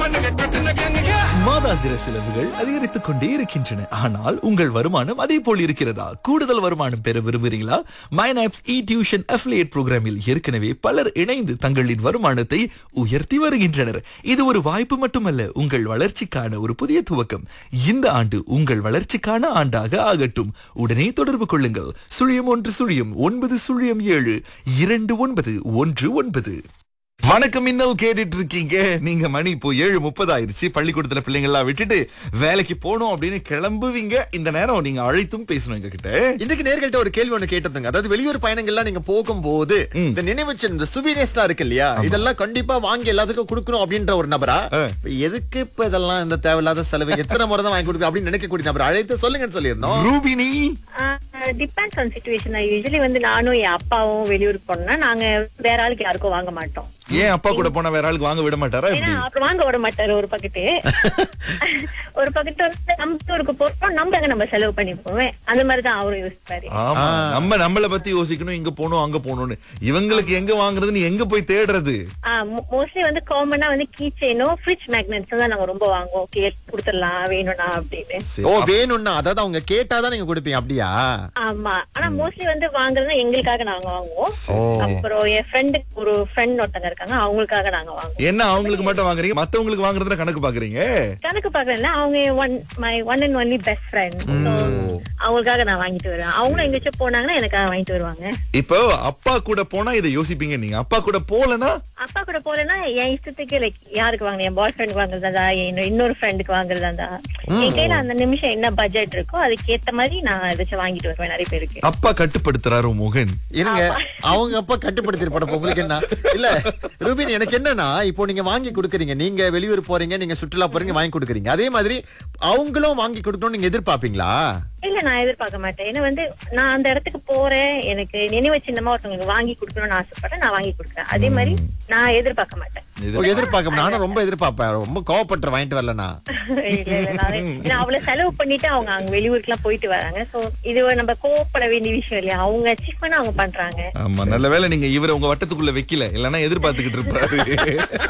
மாதாந்திர செலவுகள் அதிகரித்துக் கொண்டே இருக்கின்றன ஆனால் உங்கள் வருமானம் அதே போல் இருக்கிறதா கூடுதல் வருமானம் பெற விரும்புகிறீங்களா மைனாப்ஸ் இ டியூஷன் அஃபிலியேட் புரோகிராமில் ஏற்கனவே பலர் இணைந்து தங்களின் வருமானத்தை உயர்த்தி வருகின்றனர் இது ஒரு வாய்ப்பு மட்டுமல்ல உங்கள் வளர்ச்சிக்கான ஒரு புதிய துவக்கம் இந்த ஆண்டு உங்கள் வளர்ச்சிக்கான ஆண்டாக ஆகட்டும் உடனே தொடர்பு கொள்ளுங்கள் சுழியம் ஒன்று சுழியம் ஒன்பது சுழியம் ஏழு இரண்டு ஒன்பது ஒன்று ஒன்பது வணக்கம் இன்னல் கேட்டுட்டு இருக்கீங்க நீங்க மணி இப்போ ஏழு முப்பது ஆயிருச்சு பள்ளிக்கூடத்துல பிள்ளைங்க எல்லாம் விட்டுட்டு வேலைக்கு போகணும் அப்படின்னு கிளம்புவீங்க இந்த நேரம் நீங்க அழைத்தும் பேசணும் எங்க கிட்ட இன்றைக்கு நேர்கள்ட்ட ஒரு கேள்வி ஒண்ணு கேட்டிருந்தேங்க அதாவது வெளியூர் பயணங்கள்லாம் நீங்க போகும்போது இந்த நினைவுச்சு இந்த சுவீனேஸ்லாம் இருக்கு இல்லையா இதெல்லாம் கண்டிப்பா வாங்கி எல்லாத்துக்கும் கொடுக்கணும் அப்படின்ற ஒரு நபரா இப்ப எதுக்கு இப்ப இதெல்லாம் இந்த தேவையில்லாத செலவு எத்தனை முறை தான் வாங்கி கொடுக்க அப்படின்னு நினைக்கக்கூடிய நபர் அழைத்து சொல்லுங்கன்னு சொல்லியிருந்தோம் Rubini depends on situation usually வந்து நானும் என் அப்பாவும் வெளியூருக்கு போனோம்னா நாங்க வேற ஆளுக்கு யாருக்கும் வாங்க மாட்டோம் ஏன் அப்பா கூட போனா வேற ஆளுக்கு வாங்க விட மாட்டாரா ஏன்னா எப்படி அப்புறம் வாங்க விட மாட்டாரு ஒரு பக்கெட்டு ஒரு பக்கெட்டு வந்து நம்ம ஊருக்கு போறோம் நம்ம அங்க நம்ம செலவு பண்ணி போவேன் அந்த மாதிரிதான் அவரும் யோசிப்பாரு ஆமா நம்ம நம்மள பத்தி யோசிக்கணும் இங்க போகணும் அங்க போகணும்னு இவங்களுக்கு எங்க வாங்குறது நீ எங்க போய் தேடுறது மோஸ்ட்லி வந்து காமனா வந்து கீ செயினும் ஃப்ரிட்ஜ் மேக்னெட்ஸ் தான் நாங்க ரொம்ப வாங்குவோம் கே கொடுத்துடலாம் வேணும்னா அப்படின்னு சரி, ஓ வேணும்னா அதாவது அவங்க கேட்டாதான் நீங்க கொடுப்பீங்க அப்படியா ஆமா ஆனா மோஸ்ட்லி வந்து வாங்குறதுனா எங்களுக்காக நாங்க வாங்குவோம் ஓ. அப்புறம் என் ஃப்ரெண்டுக்கு ஒரு ஃப்ரெண்ட் ஒருத்தங்க இருக்காங்க அவங்களுக்காக நாங்க வாங்குவோம் என்ன அவங்களுக்கு மட்டும் வாங்குறீங்க மத்தவங்களுக்கு வாங்குறதுல கணக்கு பாக்குறீங்க கணக்கு பாக்கல அவங்க one my one and only best friend அவங்களுக்காக நான் வாங்கிட்டு வருவேன் அவங்களும் எங்கேயாச்சும் போனாங்கன்னா எனக்காக வாங்கிட்டு வருவாங்க இப்போ அப்பா கூட போனா இதை யோசிப்பீங்க நீங்க அப்பா கூட போலனா அப்பா கூட போலன்னா என் இஷ்டத்துக்கு லைக் யாருக்கு வாங்க என் பாய் ஃப்ரெண்டுக்கு வாங்குறதா என் இன்னொரு ஃப்ரெண்டுக்கு வாங்குறதா என் கையில அந்த நிமிஷம் என்ன பட்ஜெட் இருக்கோ அதுக்கு ஏத்த மாதிரி நான் ஏதாச்சும் வாங்கிட்டு வருவேன் நிறைய பேருக்கு அப்பா கட்டுப்படுத்துறாரு மோகன் இருங்க அவங்க அப்பா கட்டுப்படுத்திருப்பாட உங்களுக்கு என்ன இல்ல ரூபின் எனக்கு என்னன்னா இப்போ நீங்க வாங்கி கொடுக்குறீங்க நீங்க வெளியூர் போறீங்க நீங்க சுற்றுலா போறீங்க வாங்கி கொடுக்குறீங்க அதே மாதிரி அவங்களும் வாங்கி கொடுக்கணும்னு நீங்க எதிர்பார்ப்பீங்களா இல்ல நான் எதிர்பார்க்க மாட்டேன் ஏன்னா வந்து நான் அந்த இடத்துக்கு போறேன் எனக்கு நினைவு சின்னமா ஒருத்தவங்களுக்கு வாங்கி கொடுக்கணும்னு ஆசைப்படுறேன் நான் வாங்கி கொடுக்குறேன் அதே மாதிரி நான் எதிர்பார்க்க மாட்டேன் ஓ, எதிர்பார்க்க நானும் ரொம்ப எதிர்பார்ப்பேன் ரொம்ப கோவப்பட்டு வாங்கிட்டு வரலனா இல்ல, இல்ல, நான் ஏன்னா அவ்வளவு செலவு பண்ணிட்டு அவங்க அங்க வெளியூருக்கு எல்லாம் போயிட்டு வராங்க சோ இது ஒரு நம்ம கோவப்பட வேண்டிய விஷயம் இல்லையா அவங்க அச்சீவ் பண்ண அவங்க பண்றாங்க ஆமா நல்ல வேளை நீங்க இவரை உங்க வட்டத்துக்குள்ள வைக்கல இல்லன்னா எதிர்பார்த்துக்கிட்டு இருப்பாரு